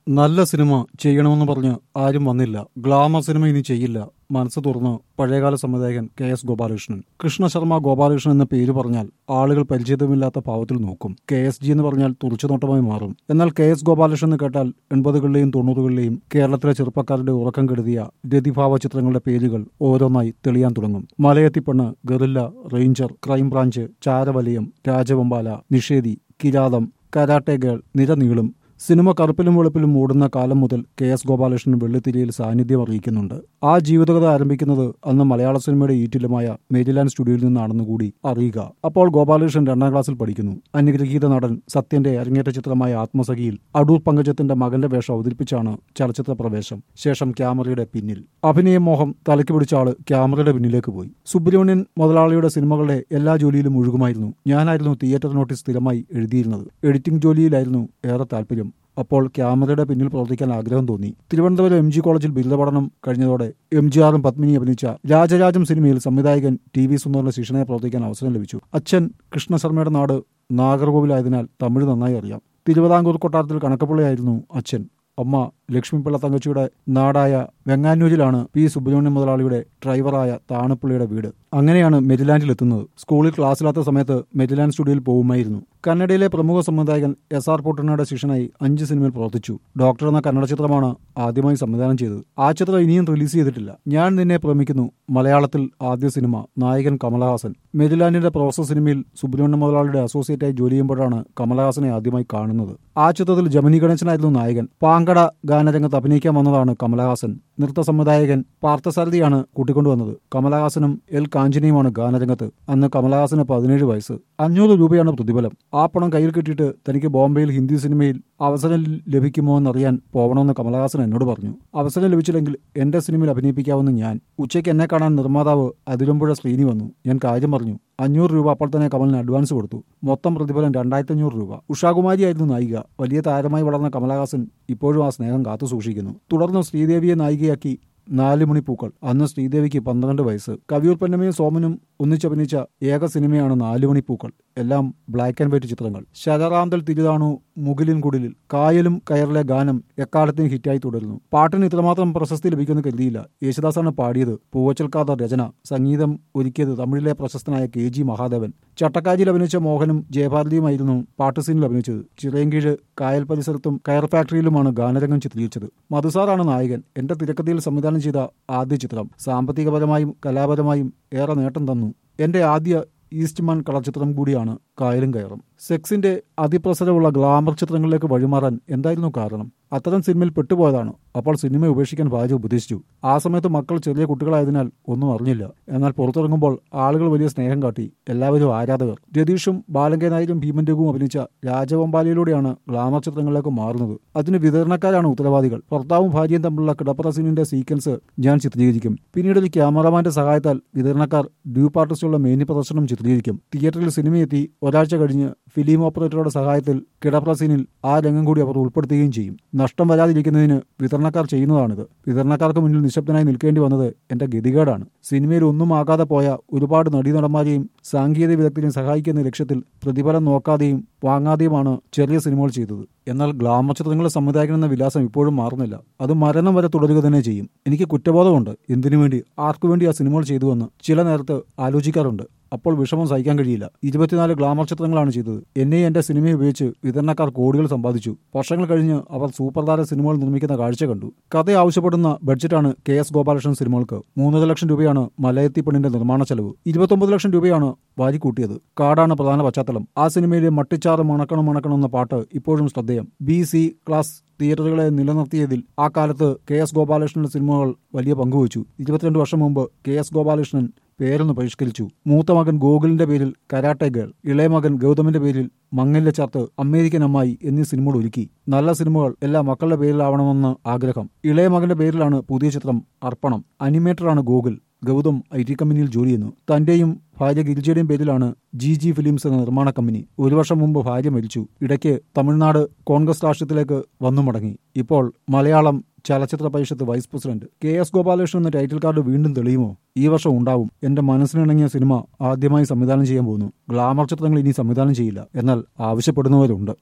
നല്ല സിനിമ ചെയ്യണമെന്ന് പറഞ്ഞ് ആരും വന്നില്ല ഗ്ലാമർ സിനിമ ഇനി ചെയ്യില്ല മനസ്സ് തുറന്ന് പഴയകാല സംവിധായകൻ കെ എസ് ഗോപാലകൃഷ്ണൻ കൃഷ്ണശർമ്മ ഗോപാലകൃഷ്ണൻ എന്ന പേര് പറഞ്ഞാൽ ആളുകൾ പരിചിതമില്ലാത്ത ഭാവത്തിൽ നോക്കും കെ എസ് ജി എന്ന് പറഞ്ഞാൽ തുറച്ചുനോട്ടമായി മാറും എന്നാൽ കെ എസ് ഗോപാലകൃഷ്ണൻ എന്ന് കേട്ടാൽ എൺപതുകളിലെയും തൊണ്ണൂറുകളിലെയും കേരളത്തിലെ ചെറുപ്പക്കാരുടെ ഉറക്കം കെടുതിയ രതിഭാവ ചിത്രങ്ങളുടെ പേരുകൾ ഓരോന്നായി തെളിയാൻ തുടങ്ങും Malayathippennu guerrilla ranger crime branch Charavalayam Rajavembala Nishedhi Kiratham karate girl നിരനീളും സിനിമ കറുപ്പിലും വെളുപ്പിലും മൂടുന്ന കാലം മുതൽ കെ എസ് ഗോപാലകൃഷ്ണൻ വെള്ളിത്തിരിയിൽ സാന്നിധ്യം അറിയിക്കുന്നുണ്ട് ആ ജീവിതകഥ ആരംഭിക്കുന്നത് അന്ന് മലയാള സിനിമയുടെ ഈറ്റിലുമായ മേരിലാൻഡ് സ്റ്റുഡിയോയിൽ നിന്നാണെന്ന് കൂടി അറിയുക അപ്പോൾ ഗോപാലകൃഷ്ണൻ രണ്ടാം ക്ലാസ്സിൽ പഠിക്കുന്നു അനുഗ്രഹീത നടൻ സത്യന്റെ അരങ്ങേറ്റ ചിത്രമായ ആത്മസഖിയിൽ അടൂർ പങ്കജത്തിന്റെ മകന്റെ വേഷം അവതരിപ്പിച്ചാണ് ചലച്ചിത്ര പ്രവേശം ശേഷം ക്യാമറയുടെ പിന്നിൽ അഭിനയ മോഹം തലയ്ക്ക് പിടിച്ച ആള് ക്യാമറയുടെ പിന്നിലേക്ക് പോയി സുബ്രഹ്മണ്യൻ മുതലാളിയുടെ സിനിമകളുടെ എല്ലാ ജോലിയിലും മുഴുകുമായിരുന്നു ഞാനായിരുന്നു തിയേറ്റർ നോട്ടീസ് സ്ഥിരമായി എഴുതിയിരുന്നത് എഡിറ്റിംഗ് ജോലിയിലായിരുന്നു ഏറെ താല്പര്യം അപ്പോൾ ക്യാമറയുടെ പിന്നിൽ പ്രവർത്തിക്കാൻ ആഗ്രഹം തോന്നി തിരുവനന്തപുരം എം ജി കോളേജിൽ ബിരുദ പഠനം കഴിഞ്ഞതോടെ എം ജി ആറും പത്മിനി അഭിനയിച്ച രാജരാജം സിനിമയിൽ സംവിധായകൻ ടി വി സുന്ദറിന്റെ ശിക്ഷണയെ പ്രവർത്തിക്കാൻ അവസരം ലഭിച്ചു അച്ഛൻ കൃഷ്ണശർമ്മയുടെ നാട് നാഗർകോവിലായതിനാൽ തമിഴ് നന്നായി അറിയാം തിരുവിതാംകൂർ കൊട്ടാരത്തിൽ കണക്കപ്പിള്ളയായിരുന്നു അച്ഛൻ അമ്മ ലക്ഷ്മിപ്പിള്ള തങ്കച്ചിയുടെ നാടായ വെങ്ങാനൂരിലാണ് പി സുബ്രഹ്മണ്യം മുതലാളിയുടെ ഡ്രൈവറായ താണപ്പിള്ളിയുടെ വീട് അങ്ങനെയാണ് മെരിലാൻഡിൽ എത്തുന്നത് സ്കൂളിൽ ക്ലാസ്സിലാത്ത സമയത്ത് മെരിലാൻഡ് സ്റ്റുഡിയോയിൽ പോകുമായിരുന്നു കന്നഡയിലെ പ്രമുഖ സംവിധായകൻ എസ് ആർ പൊട്ടനയുടെ ശിഷ്യനായി അഞ്ച് സിനിമയിൽ പ്രവർത്തിച്ചു ഡോക്ടർ എന്ന കന്നഡ ചിത്രമാണ് ആദ്യമായി സംവിധാനം ചെയ്തത് ആ ചിത്രം ഇനിയും റിലീസ് ചെയ്തിട്ടില്ല ഞാൻ നിന്നെ പ്രേമിക്കുന്നു മലയാളത്തിൽ ആദ്യ സിനിമ നായകൻ കമലഹാസൻ മെരിലാൻഡിന്റെ പ്രൊഫസർ സിനിമയിൽ സുബ്രഹ്മണ്യ മുതലാളിയുടെ അസോസിയേറ്റായി ജോലി ചെയ്യുമ്പോഴാണ് കമലഹാസനെ ആദ്യമായി കാണുന്നത് ആ ചിത്രത്തിൽ ജമനി ഗണേശനായിരുന്നു നായകൻ പാങ്കട ഗാനരംഗത്ത് അഭിനയിക്കാൻ വന്നതാണ് കമലഹാസൻ നൃത്ത സംവിധായകൻ പാർത്ഥസാരഥിയാണ് കൂട്ടിക്കൊണ്ടുവന്നത് കമലഹാസനും എൽ കാഞ്ചനിയുമാണ് ഗാനരംഗത്ത് അന്ന് കമലഹാസന് പതിനേഴ് വയസ്സ് അഞ്ഞൂറ് രൂപയാണ് പ്രതിഫലം ആ പണം കയ്യിൽ കിട്ടിയിട്ട് തനിക്ക് ബോംബെയിൽ ഹിന്ദി സിനിമയിൽ അവസരം ലഭിക്കുമോ എന്നറിയാൻ പോകണമെന്ന് കമലഹാസൻ എന്നോട് പറഞ്ഞു അവസരം ലഭിച്ചില്ലെങ്കിൽ എന്റെ സിനിമയിൽ അഭിനയിപ്പിക്കാമെന്ന് ഞാൻ ഉച്ചയ്ക്ക് എന്നെ കാണാൻ നിർമ്മാതാവ് അതിരമ്പുഴ ശ്രീനി വന്നു ഞാൻ കാര്യം പറഞ്ഞു അഞ്ഞൂറ് രൂപ അപ്പോൾ തന്നെ കമലിന് അഡ്വാൻസ് കൊടുത്തു മൊത്തം പ്രതിഫലം രണ്ടായിരത്തി അഞ്ഞൂറ് രൂപ ഉഷാകുമാരിയായിരുന്നു നായിക വലിയ താരമായി വളർന്ന കമലഹാസൻ ഇപ്പോഴും ആ സ്നേഹം കാത്തു സൂക്ഷിക്കുന്നു തുടർന്ന് ശ്രീദേവിയെ നായികയാക്കി നാല് മണിപ്പൂക്കൾ അന്ന് ശ്രീദേവിക്ക് പന്ത്രണ്ട് വയസ്സ് കവിയൂർ പൊന്നമ്മയും സോമനും ഒന്നിച്ചഭിനയിച്ച ഏക സിനിമയാണ് നാല് മണിപ്പൂക്കൾ എല്ലാം ബ്ലാക്ക് ആൻഡ് വൈറ്റ് ചിത്രങ്ങൾ ശരറാന്തൽ തിരുതാണു മുകിലിൻ കുടിലിൽ കായലും കയറിലെ ഗാനം എക്കാലത്തും ഹിറ്റായി തുടരുന്നു പാട്ടിന് ഇത്രമാത്രം പ്രശസ്തി ലഭിക്കുമെന്ന് കരുതിയില്ല യേശുദാസാണ് പാടിയത് പൂവച്ചൽക്കാത രചന സംഗീതം ഒരുക്കിയത് തമിഴിലെ പ്രശസ്തനായ കെ ജി മഹാദേവൻ ചട്ടക്കാരിയിൽ അഭിനയിച്ച മോഹനും ജയഭാരതിയുമായിരുന്നു പാട്ട് സീനിൽ അഭിനയിച്ചത് ചിറയൻകീഴ് കായൽ പരിസരത്തും കയർ ഫാക്ടറിയിലുമാണ് ഗാനരംഗം ചിത്രീകരിച്ചത് മധുസാറാണ് നായകൻ എന്റെ തിരക്കഥയിൽ സംവിധാനം ചെയ്ത ആദ്യ ചിത്രം സാമ്പത്തികപരമായും കലാപരമായും ഏറെ നേട്ടം തന്നു എന്റെ ആദ്യ ഈസ്റ്റ്മാൻ കളർ ചിത്രം കൂടിയാണ് കായലും കയറും സെക്സിന്റെ അതിപ്രസരമുള്ള ഗ്ലാമർ ചിത്രങ്ങളിലേക്ക് വഴിമാറാൻ എന്തായിരുന്നു കാരണം അത്തരം സിനിമയിൽ പെട്ടുപോയതാണ് അപ്പോൾ സിനിമ ഉപേക്ഷിക്കാൻ ഭാര്യ ഉപദേശിച്ചു ആ സമയത്ത് മക്കൾ ചെറിയ കുട്ടികളായതിനാൽ ഒന്നും അറിഞ്ഞില്ല എന്നാൽ പുറത്തിറങ്ങുമ്പോൾ ആളുകൾ വലിയ സ്നേഹം കാട്ടി എല്ലാവരും ആരാധകർ രതീഷും ബാലങ്കേ നായരും ഭീമൻ രഘുവും അഭിനയിച്ച രാജവമ്പാലയിലൂടെയാണ് ഗ്ലാമർ ചിത്രങ്ങളിലേക്ക് മാറുന്നത് അതിന് വിതരണക്കാരാണ് ഉത്തരവാദികൾ ഭർത്താവും ഭാര്യയും തമ്മിലുള്ള കിടപ്പറ സീനിന്റെ സീക്വൻസ് ഞാൻ ചിത്രീകരിക്കും പിന്നീട് ഒരു ക്യാമറമാന്റെ സഹായത്താൽ വിതരണക്കാർ ഡ്യൂപ്പ് ആർട്ടിസ്റ്റുള്ള മേനി പ്രദർശനം ചിത്രീകരിക്കും തിയേറ്ററിൽ സിനിമയെത്തി ഒരാഴ്ച കഴിഞ്ഞ് ഫിലിം ഓപ്പറേറ്ററുടെ സഹായത്തിൽ കിടപ്പറ സീനിൽ ആ രംഗം കൂടി അവർ ഉൾപ്പെടുത്തുകയും ചെയ്യും നഷ്ടം വരാതിരിക്കുന്നതിന് വിതരണക്കാർ ചെയ്യുന്നതാണിത് വിതരണക്കാർക്ക് മുന്നിൽ നിശബ്ദനായി നിൽക്കേണ്ടി വന്നത് എന്റെ ഗതികേടാണ് സിനിമയിൽ ഒന്നും ആകാതെ പോയ ഒരുപാട് നടീനടന്മാരെയും സാങ്കേതിക വിദഗ്ധരെയും സഹായിക്കുന്ന ലക്ഷ്യത്തിൽ പ്രതിഫലം നോക്കാതെയും വാങ്ങാതെയുമാണ് ചെറിയ സിനിമകൾ ചെയ്തത് എന്നാൽ ഗ്ലാമർ ചിത്രങ്ങളുടെ സംവിധായകൻ എന്ന വിലാസം ഇപ്പോഴും മാറുന്നില്ല അത് മരണം വരെ തുടരുക തന്നെ ചെയ്യും എനിക്ക് കുറ്റബോധമുണ്ട് എന്തിനു വേണ്ടി ആർക്കു വേണ്ടി ആ സിനിമകൾ ചെയ്തുവെന്ന് ചില നേരത്ത് ആലോചിക്കാറുണ്ട് അപ്പോൾ വിഷമം സഹിക്കാൻ കഴിയില്ല ഇരുപത്തിനാല് ഗ്ലാമർ ചിത്രങ്ങളാണ് ചെയ്തത് എന്നെയും എന്റെ സിനിമയെ ഉപയോഗിച്ച് വിതരണക്കാർ കോടികൾ സമ്പാദിച്ചു വർഷങ്ങൾ കഴിഞ്ഞ് അവർ സൂപ്പർ താര സിനിമകൾ നിർമ്മിക്കുന്ന കാഴ്ച കണ്ടു കഥ ആവശ്യപ്പെടുന്ന ബഡ്ജറ്റാണ് കെ എസ് ഗോപാലകൃഷ്ണൻ സിനിമകൾക്ക് മൂന്നര ലക്ഷം രൂപയാണ് മലയത്തി പെണ്ണിന്റെ നിർമ്മാണ ചെലവ് ഇരുപത്തൊമ്പത് ലക്ഷം രൂപയാണ് വാരിക്കൂട്ടിയത് കാടാണ് പ്രധാന പശ്ചാത്തലം ആ സിനിമയിലെ മട്ടിച്ചാറ് മണക്കണം മണക്കണം എന്ന പാട്ട് ഇപ്പോഴും ശ്രദ്ധേയം ബി സി ക്ലാസ് തിയേറ്ററുകളെ നിലനിർത്തിയതിൽ ആ കാലത്ത് കെ എസ് ഗോപാലകൃഷ്ണന്റെ സിനിമകൾ വലിയ പങ്കുവച്ചു ഇരുപത്തിരണ്ട് വർഷം മുമ്പ് കെ എസ് ഗോപാലകൃഷ്ണൻ പേരൊന്ന് പരിഷ്കരിച്ചു മൂത്ത മകൻ ഗോകുലിന്റെ പേരിൽ കരാട്ടെ ഗേൾ ഇളയ മകൻ ഗൗതമിന്റെ പേരിൽ മങ്ങലിലെ ചാർത്ത് അമേരിക്കൻ അമ്മായി എന്നീ സിനിമകൾ ഒരുക്കി നല്ല സിനിമകൾ എല്ലാ മക്കളുടെ പേരിലാവണമെന്ന് ആഗ്രഹം ഇളയ മകന്റെ പേരിലാണ് പുതിയ ചിത്രം അർപ്പണം അനിമേറ്ററാണ് ഗോകുൽ ഗൗതം ഐ ടി കമ്പനിയിൽ ജോലി ചെയ്യുന്നു തന്റെയും ഭാര്യ ഗിരിജയുടെയും പേരിലാണ് ജി ജി ഫിലിംസ് എന്ന നിർമ്മാണ കമ്പനി ഒരു വർഷം മുമ്പ് ഭാര്യ മരിച്ചു ഇടയ്ക്ക് തമിഴ്നാട് കോൺഗ്രസ് രാഷ്ട്രത്തിലേക്ക് വന്നു മടങ്ങി ഇപ്പോൾ മലയാളം ചലച്ചിത്ര പരിഷത്ത് vice president K S Gopalakrishnan എന്ന ടൈറ്റിൽ കാർഡ് വീണ്ടും തെളിയുമോ ഈ വർഷം ഉണ്ടാവും എന്റെ മനസ്സിനിണങ്ങിയ സിനിമ ആദ്യമായി സംവിധാനം ചെയ്യാൻ പോകുന്നു ഗ്ലാമർ ചിത്രങ്ങൾ ഇനി സംവിധാനം ചെയ്യില്ല എന്നാൽ ആവശ്യപ്പെടുന്നവരുണ്ട്